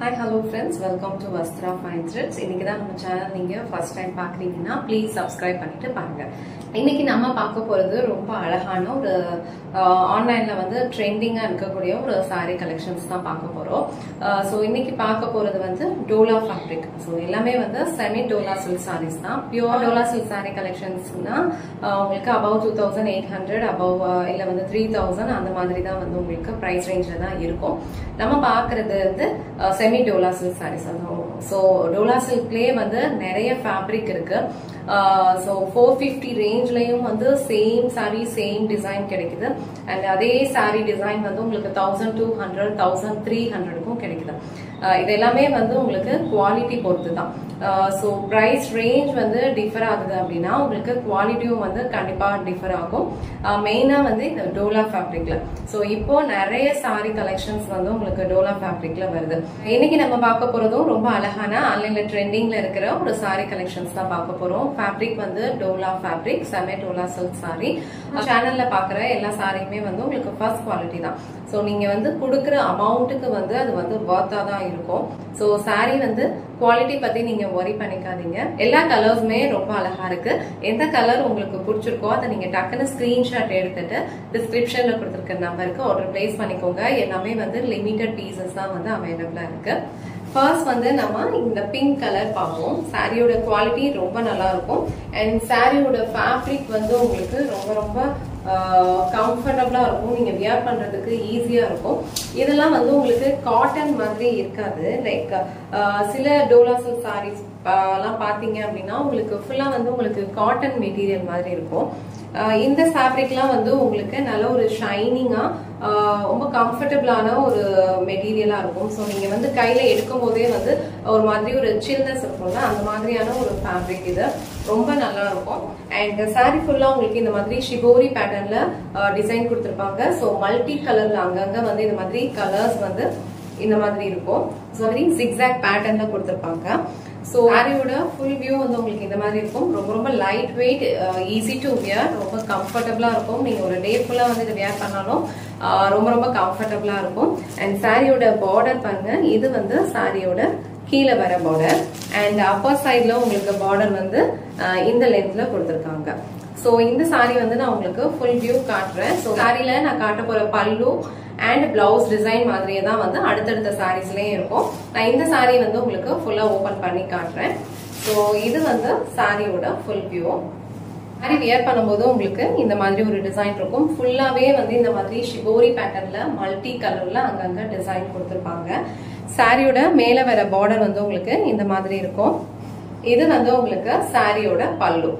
hi hello friends welcome to Vastra fine threads இன்னைக்கு தான் நம்ம சேனல் நீங்க ஃபர்ஸ்ட் டைம் பாக்குறீங்கன்னா ப்ளீஸ் சப்ஸ்கிரைப் பண்ணிட்டு பாருங்க இன்னைக்கு நம்ம பார்க்க போறது ரொம்ப அழகான ஒரு ஆன்லைன்ல வந்து ட்ரெண்டிங்கா இருக்கக்கூடிய ஒரு சாரீ கலெக்ஷன்ஸ் தான் பார்க்க போறோம் ஸோ இன்னைக்கு பார்க்க போறது வந்து டோலா ஃபேப்ரிக் ஸோ எல்லாமே வந்து செமி டோலா சில்க் சாரீஸ் தான் பியூர் டோலா சில்க் சாரீ கலெக்ஷன்ஸ்னா உங்களுக்கு above two thousand eight hundred above இல்லை வந்து த்ரீ தௌசண்ட் அந்த மாதிரி தான் வந்து உங்களுக்கு ப்ரைஸ் ரேஞ்சில் தான் இருக்கும் நம்ம பார்க்கறது வந்து semi Dola silk saris so Dola சில்க்லேயே வந்து நிறைய ஃபேப்ரிக் இருக்கு ஸோ ஃபோர் ஃபிஃப்டி ரேஞ்ச்லையும் வந்து சேம் சாரீ சேம் டிசைன் கிடைக்குது அண்ட் அதே சாரீ டிசைன் வந்து உங்களுக்கு thousand two hundred thousand three ஹண்ட்ரடுக்கும் கிடைக்குது இது எல்லாமே வந்து உங்களுக்கு குவாலிட்டி பொறுத்து தான் ஸோ ப்ரைஸ் ரேஞ்ச் வந்து டிஃபர் ஆகுது அப்படின்னா உங்களுக்கு குவாலிட்டியும் வந்து கண்டிப்பாக டிஃபர் ஆகும் மெயினாக வந்து இந்த டோலா ஃபேப்ரிக்ல ஸோ இப்போ நிறைய சாரி கலெக்ஷன்ஸ் வந்து உங்களுக்கு டோலா ஃபேப்ரிக்ல வருது இன்னைக்கு நம்ம பார்க்க போறதும் ரொம்ப அழகான ஆன்லைன்ல ட்ரெண்டிங்ல இருக்கிற ஒரு சாரி கலெக்ஷன்ஸ் தான் பார்க்க போறோம் ஃபேப்ரிக் வந்து Dola fabric semi Dola silk sari சேனல்ல பாக்குற எல்லா சாரியுமே வந்து உங்களுக்கு ஃபர்ஸ்ட் குவாலிட்டி தான் ஸோ நீங்க வந்து கொடுக்குற அமௌண்ட்டுக்கு வந்து அது வந்து ஒர்த்தா தான் இருக்கும் ஸோ சாரி வந்து குவாலிட்டி பத்தி நீங்க ஒரி பண்ணிக்காதீங்க எல்லா கலர்ஸுமே ரொம்ப அழகா இருக்கு எந்த கலர் உங்களுக்கு பிடிச்சிருக்கோ அதை நீங்க டக்குன்னு ஸ்கிரீன்ஷாட் எடுத்துட்டு டிஸ்கிரிப்ஷன்ல கொடுத்துருக்க நம்பருக்கு ஆர்டர் பிளேஸ் பண்ணிக்கோங்க எல்லாமே வந்து லிமிடெட் பீசஸ் தான் வந்து அவைலபிளா இருக்கு ஃபர்ஸ்ட் வந்து நம்ம இந்த பிங்க் கலர் பார்ப்போம் சாரியோட குவாலிட்டி ரொம்ப நல்லா இருக்கும் அண்ட் சாரியோட ஃபேப்ரிக் வந்து உங்களுக்கு ரொம்ப ரொம்ப கம்ஃபர்டபுளா இருக்கும் நீங்க வியர் பண்றதுக்கு ஈஸியா இருக்கும் இதெல்லாம் வந்து உங்களுக்கு காட்டன் மாதிரி இருக்காது லைக் சில டோலா சில்க் சாரீஸ் எல்லாம் பாத்தீங்க அப்படின்னா உங்களுக்கு ஃபுல்லா வந்து உங்களுக்கு காட்டன் மெட்டீரியல் மாதிரி இருக்கும் இந்த ஃபேப்ரிக்லாம் வந்து உங்களுக்கு நல்ல ஒரு ஷைனிங்கா ரொம்ப கம்ஃபர்டபுளான ஒரு மெட்டீரியலா இருக்கும் ஸோ நீங்க வந்து கையில எடுக்கும் போதே வந்து ஒரு மாதிரி ஒரு சில்னஸ் இருக்கும்ல அந்த மாதிரியான ஒரு ஃபேப்ரிக் இது ரொம்ப நல்லா இருக்கும் அண்ட் சாரி ஃபுல்லா உங்களுக்கு இந்த மாதிரி ஷிபோரி பேட்டர்ன்ல டிசைன் கொடுத்துருப்பாங்க ஸோ மல்டி கலர்ல அங்கங்க வந்து இந்த மாதிரி கலர்ஸ் வந்து இந்த மாதிரி இருக்கும் ஸோ மாதிரி சிக்ஸாக் பேட்டர்ன்ல கொடுத்துருப்பாங்க ஸோ சாரியோட ஃபுல் வியூ வந்து உங்களுக்கு இந்த மாதிரி இருக்கும் ரொம்ப ரொம்ப light weight easy to wear ரொம்ப கம்ஃபர்டபுளா இருக்கும் நீங்க ஒரு டே ஃபுல்லா வந்து இதை வியர் பண்ணாலும் ரொம்ப ரொம்ப கம்ஃபர்டபுளா இருக்கும் அண்ட் சாரியோட பார்டர் பாருங்க இது வந்து சாரியோட கீழே வர பார்டர் அண்ட் அப்பர் சைட்ல உங்களுக்கு பார்டர் வந்து இந்த லென்த்ல கொடுத்துருக்காங்க ஸோ இந்த சாரி வந்து நான் உங்களுக்கு ஃபுல் வியூ காட்டுறேன் ஸோ சாரியில நான் காட்ட போற பல்லு அண்ட் பிளவுஸ் டிசைன் மாதிரியே தான் வந்து அடுத்தடுத்த சாரீஸ்லயும் இருக்கும் நான் இந்த சாரீ வந்து உங்களுக்கு ஃபுல்லா ஓபன் பண்ணி காட்டுறேன் ஸோ இது வந்து சாரியோட ஃபுல் வியூ சாரி வியர் பண்ணும்போது உங்களுக்கு இந்த மாதிரி ஒரு டிசைன் இருக்கும் ஃபுல்லாவே வந்து இந்த மாதிரி ஷிபோரி பேட்டர்ன்ல மல்டி கலர்ல அங்கங்க டிசைன் கொடுத்துருப்பாங்க சாரியோட மேல வர பார்டர் வந்து உங்களுக்கு இந்த மாதிரி இருக்கும் இது வந்து உங்களுக்கு சாரியோட பல்லு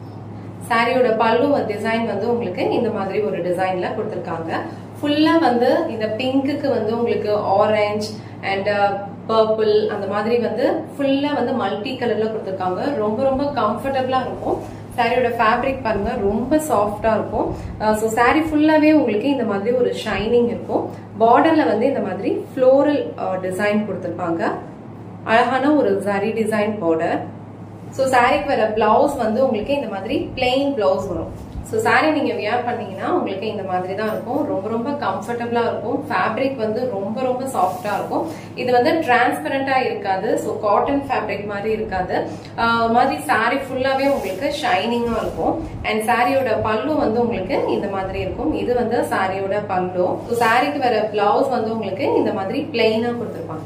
சாரியோட பல்லு டிசைன் வந்து உங்களுக்கு இந்த மாதிரி ஒரு டிசைன்ல கொடுத்துருக்காங்க ஃபுல்லா வந்து இந்த பிங்க்குக்கு வந்து உங்களுக்கு ஆரஞ்ச் அண்ட் பர்பிள் அந்த மாதிரி வந்து ஃபுல்லா வந்து மல்டி கலர்ல கொடுத்துருக்காங்க ரொம்ப ரொம்ப கம்ஃபர்டபுளா இருக்கும் சாரியோட ஃபேப்ரிக் பாருங்க ரொம்ப சாஃப்டா இருக்கும் ஸோ சாரி ஃபுல்லாவே உங்களுக்கு இந்த மாதிரி ஒரு ஷைனிங் இருக்கும் பார்டர்ல வந்து இந்த மாதிரி ஃப்ளோரல் டிசைன் கொடுத்துருப்பாங்க அழகான ஒரு சரி டிசைன் பார்டர் ஸோ சாரிக்கு வர பிளவுஸ் வந்து உங்களுக்கு இந்த மாதிரி பிளெயின் பிளவுஸ் வரும் ஸோ சாரி நீங்க வியர் பண்ணீங்கன்னா உங்களுக்கு இந்த மாதிரி தான் இருக்கும் ரொம்ப ரொம்ப கம்ஃபர்டபுளா இருக்கும் ஃபேப்ரிக் வந்து ரொம்ப ரொம்ப சாஃப்டா இருக்கும் இது வந்து டிரான்ஸ்பரண்டா இருக்காது ஸோ காட்டன் ஃபேப்ரிக் மாதிரி இருக்காது மாதிரி சாரி ஃபுல்லாவே உங்களுக்கு ஷைனிங்கா இருக்கும் அண்ட் சாரியோட பல்லு வந்து உங்களுக்கு இந்த மாதிரி இருக்கும் இது வந்து சாரியோட பல்லு ஸோ சாரிக்கு வர பிளவுஸ் வந்து உங்களுக்கு இந்த மாதிரி பிளெயினா கொடுத்துருப்பாங்க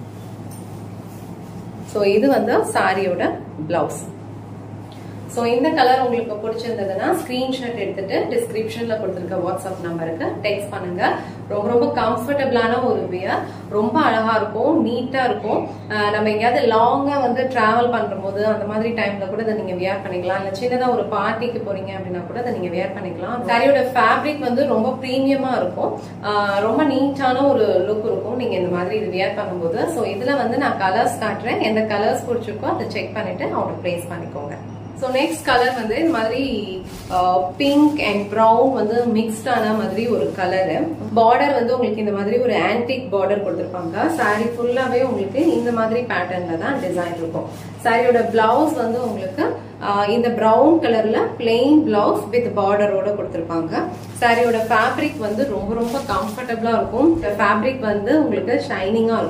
ஸோ இது வந்து சாரியோட பிளவுஸ் ஸோ இந்த கலர் உங்களுக்கு பிடிச்சிருந்ததுன்னா ஸ்கிரீன்ஷாட் எடுத்துட்டு டிஸ்கிரிப்ஷன்ல கொடுத்துருக்க வாட்ஸ்அப் நம்பருக்கு டெக்ஸ்ட் பண்ணுங்க ரொம்ப ரொம்ப கம்ஃபர்டபுளான ஒரு வியர் ரொம்ப அழகா இருக்கும் நீட்டா இருக்கும் நம்ம எங்கேயாவது லாங்கா வந்து டிராவல் பண்ணும்போது அந்த மாதிரி டைம்ல கூட இதை நீங்க வியர் பண்ணிக்கலாம் இல்ல சின்னதா ஒரு பார்ட்டிக்கு போறீங்க அப்படின்னா கூட அதை நீங்க வியர் பண்ணிக்கலாம் சாரியோட ஃபேப்ரிக் வந்து ரொம்ப ப்ரீமியமா இருக்கும் ரொம்ப நீட்டான ஒரு லுக் இருக்கும் நீங்க இந்த மாதிரி இது வியர் பண்ணும்போது ஸோ இதுல வந்து நான் கலர்ஸ் காட்டுறேன் எந்த கலர்ஸ் பிடிச்சிருக்கோ அதை செக் பண்ணிட்டு அவங்க பிளேஸ் பண்ணிக்கோங்க ஸோ நெக்ஸ்ட் கலர் வந்து இந்த மாதிரி பிங்க் அண்ட் ப்ரௌன் வந்து மிக்ஸ்டான மாதிரி ஒரு கலரு பார்டர் வந்து உங்களுக்கு இந்த மாதிரி ஒரு ஆன்டிக் பார்டர் கொடுத்துருப்பாங்க சாரி ஃபுல்லாவே உங்களுக்கு இந்த மாதிரி பேட்டர்ன்ல தான் டிசைன் இருக்கும் சாரியோட பிளவுஸ் வந்து உங்களுக்கு இந்த ப்ரௌன் கலர்ல பிளெயின் பிளவுஸ் வித் பார்டரோட கொடுத்துருப்பாங்க சாரியோட ஃபேப்ரிக் வந்து ரொம்ப ரொம்ப கம்ஃபர்டபுளா இருக்கும் ஃபேப்ரிக் வந்து உங்களுக்கு ஷைனிங்கா இருக்கும்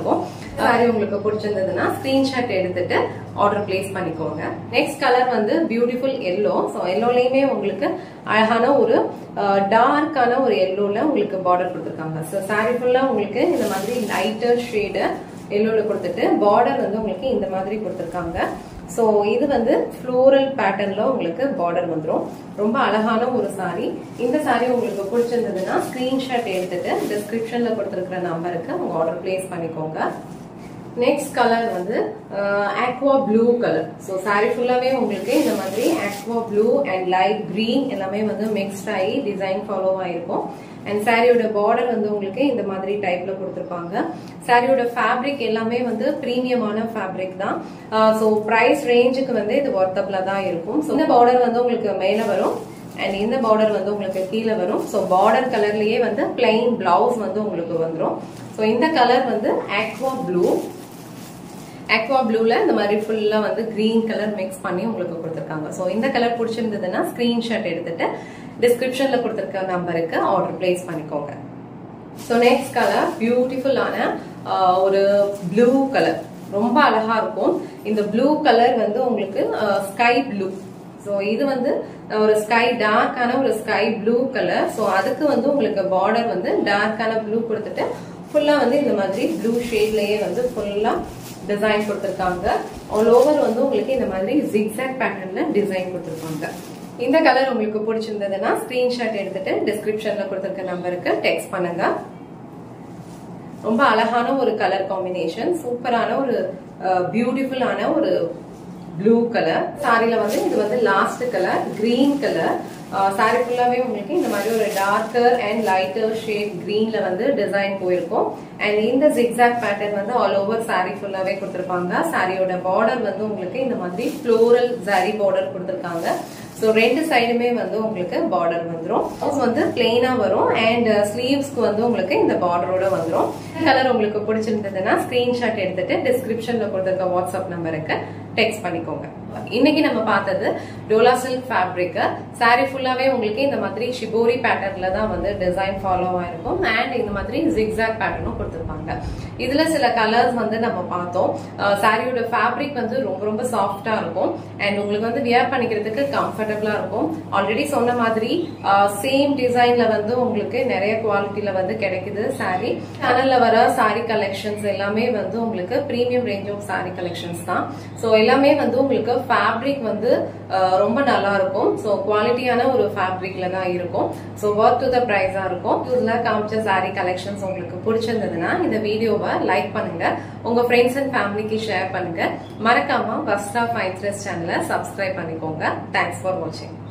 சாரி உங்களுக்கு பிடிச்சிருந்ததுன்னா ஸ்கிரீன்ஷாட் எடுத்துட்டு ஆர்டர் பிளேஸ் பண்ணிக்கோங்க நெக்ஸ்ட் கலர் வந்து பியூட்டிஃபுல் எல்லோ ஸோ எல்லோலையுமே உங்களுக்கு அழகான ஒரு டார்க்கான ஒரு எல்லோல உங்களுக்கு பார்டர் கொடுத்துருக்காங்க ஸோ சாரி ஃபுல்லா உங்களுக்கு இந்த மாதிரி லைட்டர் ஷேடு எல்லோல கொடுத்துட்டு பார்டர் வந்து உங்களுக்கு இந்த மாதிரி கொடுத்துருக்காங்க ஸோ இது வந்து ஃப்ளோரல் பேட்டர்ன்ல உங்களுக்கு பார்டர் வந்துடும் ரொம்ப அழகான ஒரு சாரி இந்த சாரி உங்களுக்கு பிடிச்சிருந்ததுன்னா ஸ்கிரீன்ஷாட் எடுத்துட்டு டிஸ்கிரிப்ஷன்ல கொடுத்துருக்கிற நம்பருக்கு உங்க ஆர்டர் பிளேஸ் பண்ணிக்கோங்க நெக்ஸ்ட் கலர் வந்து aqua blue colour so sari ஃபுல்லாவே உங்களுக்கு இந்த மாதிரி aqua blue and light green எல்லாமே வந்து மிக்ஸ்ட் ஆகி டிசைன் ஃபாலோ ஆயிருக்கும் அண்ட் சாரியோட பார்டர் வந்து உங்களுக்கு இந்த மாதிரி டைப்ல கொடுத்துருப்பாங்க சாரியோட ஃபேப்ரிக் எல்லாமே வந்து ப்ரீமியமான ஃபேப்ரிக் தான் ஸோ ப்ரைஸ் ரேஞ்சுக்கு வந்து இது ஒர்த்தபிளா தான் இருக்கும் ஸோ இந்த பார்டர் வந்து உங்களுக்கு மேல வரும் அண்ட் இந்த பார்டர் வந்து உங்களுக்கு கீழே வரும் ஸோ பார்டர் கலர்லயே வந்து பிளைன் பிளவுஸ் வந்து உங்களுக்கு வந்துடும் ஸோ இந்த கலர் வந்து ஆக்வா ப்ளூ ஆக்வா ப்ளூல இந்த மாதிரி ஃபுல்லா வந்து கிரீன் கலர் மிக்ஸ் பண்ணி உங்களுக்கு கொடுத்துருக்காங்க ஸோ இந்த கலர் பிடிச்சிருந்ததுன்னா ஸ்கிரீன்ஷாட் எடுத்துட்டு டிஸ்கிரிப்ஷன்ல கொடுத்துருக்க நம்பருக்கு ஆர்டர் பிளேஸ் பண்ணிக்கோங்க ஸோ நெக்ஸ்ட் கலர் பியூட்டிஃபுல்லான ஒரு ப்ளூ கலர் ரொம்ப அழகா இருக்கும் இந்த ப்ளூ கலர் வந்து உங்களுக்கு ஸ்கை ப்ளூ ஸோ இது வந்து ஒரு ஸ்கை டார்க்கான ஒரு ஸ்கை ப்ளூ கலர் ஸோ அதுக்கு வந்து உங்களுக்கு பார்டர் வந்து டார்க்கான ப்ளூ கொடுத்துட்டு ஃபுல்லா வந்து இந்த மாதிரி ப்ளூ ஷேட்லயே வந்து ஃபுல்லா டிசைன் கொடுத்துருக்காங்க ஆல் ஓவர் வந்து உங்களுக்கு இந்த மாதிரி ஜிக்ஸாக் பேட்டர்ன்ல டிசைன் கொடுத்துருக்காங்க இந்த கலர் உங்களுக்கு பிடிச்சிருந்ததுன்னா ஸ்கிரீன்ஷாட் எடுத்துட்டு டிஸ்கிரிப்ஷன்ல கொடுத்துருக்க நம்பருக்கு டெக்ஸ்ட் பண்ணுங்க ரொம்ப அழகான ஒரு கலர் காம்பினேஷன் சூப்பரான ஒரு பியூட்டிஃபுல்லான ஒரு ப்ளூ கலர் சாரில வந்து இது வந்து last colour green colour sari ஃபுல்லாவே உங்களுக்கு இந்த மாதிரி ஒரு டார்க்கர் அண்ட் லைட்டர் ஷேட் கிரீன்ல வந்து டிசைன் போயிருக்கும் அண்ட் இந்த ஜிக்ஸாக் பேட்டர்ன் வந்து ஆல் ஓவர் சாரி ஃபுல்லாவே கொடுத்துருப்பாங்க சாரியோட பார்டர் வந்து உங்களுக்கு இந்த மாதிரி ஃப்ளோரல் சாரி பார்டர் கொடுத்துருக்காங்க ஸோ ரெண்டு சைடுமே வந்து உங்களுக்கு பார்டர் வந்துடும் வந்து பிளெயினா வரும் அண்ட் ஸ்லீவ்ஸ்க்கு வந்து உங்களுக்கு இந்த பார்டரோட வந்துடும் கலர் உங்களுக்கு பிடிச்சிருந்ததுன்னா ஸ்கிரீன்ஷாட் எடுத்துட்டு டிஸ்கிரிப்ஷன்ல கொடுத்துருக்க வாட்ஸ்அப் நம்பருக்கு டெக்ஸ்ட் பண்ணிக்கோங்க இன்னைக்கு நம்ம பார்த்தது டோலா சில்க் ஃபேப்ரிக் சாரி ஃபுல்லாவே உங்களுக்கு இந்த மாதிரி ஷிபோரி பேட்டர்ன்ல தான் வந்து டிசைன் ஃபாலோ ஆயிருக்கும் அண்ட் இந்த மாதிரி ஜிக்ஸாக் பேட்டர்னும் கொடுத்துருப்பாங்க இதுல சில கலர்ஸ் வந்து நம்ம பார்த்தோம் சாரியோட ஃபேப்ரிக் வந்து ரொம்ப ரொம்ப சாஃப்டா இருக்கும் அண்ட் உங்களுக்கு வந்து வியர் பண்ணிக்கிறதுக்கு கம்ஃபர்டபுளா இருக்கும் ஆல்ரெடி சொன்ன மாதிரி சேம் டிசைன்ல வந்து உங்களுக்கு நிறைய குவாலிட்டியில வந்து கிடைக்குது சாரி சேனல்ல வர சாரி கலெக்ஷன்ஸ் எல்லாமே வந்து உங்களுக்கு premium range of sari collections தான் ஸோ எல்லாமே வந்து உங்களுக்கு ஃபேப்ரிக் வந்து ரொம்ப நல்லா இருக்கும் ஸோ குவாலிட்டியான ஒரு ஃபேப்ரிக்ல தான் இருக்கும் ஸோ ஒர்க் டு த ப்ரைஸா இருக்கும் இதுல காமிச்ச சாரி கலெக்ஷன்ஸ் உங்களுக்கு பிடிச்சிருந்ததுன்னா இந்த வீடியோவை லைக் பண்ணுங்க உங்க ஃப்ரெண்ட்ஸ் அண்ட் ஃபேமிலிக்கு ஷேர் பண்ணுங்க மறக்காம பஸ்டா ஃபைன் சேனலை சப்ஸ்கிரைப் பண்ணிக்கோங்க தேங்க்ஸ் ஃபார் வாட்சிங்